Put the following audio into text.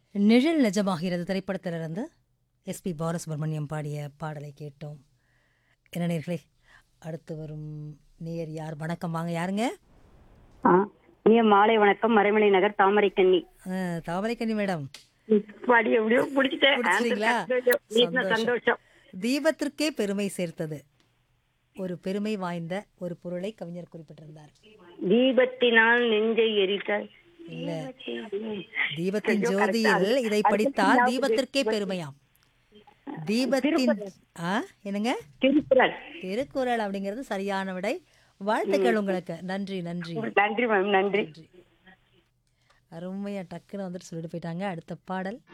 நிழல் நிஜமாகிறது திரைப்படத்திலிருந்து எஸ்பி பாலசுப்ரமணியம் பாடிய பாடலை கேட்டோம் என்ன நேர்களே அடுத்து வரும் நேர் யார் வணக்கம் வாங்க யாருங்க ஆ, இனிய மாலை வணக்கம் மறைமலை நகர் தாமரை கண்ணி ஆ, தாமரைக்கன்னி மேடம் பாடி எப்படியோ பிடிச்சிட்டேன் பிடிச்சிட்டீங்களா? சந்தோஷம். வீட்ல சந்தோஷம். சந்தோஷம் தீபத்திற்கே பெருமை சேர்த்தது ஒரு பெருமை வாய்ந்த ஒரு பொருளை கவிஞர் குறிப்பிட்டிருந்தார் தீபத்தினால் நெஞ்சை எரித்தாய் இல்ல தீபத்தின் ஜோதியில் இதை படித்தால் தீபத்திற்கே பெருமையாம் தீபத்தின் ஆ என்னங்க திருக்குறள் திருக்குறள் அப்படிங்கிறது சரியான விடை வாழ்த்துக்கள் உங்களுக்கு நன்றி நன்றி நன்றி மேம் நன்றி நன்றி அருமையா டக்குன்னு வந்துட்டு சொல்லிட்டு போயிட்டாங்க அடுத்த பாடல்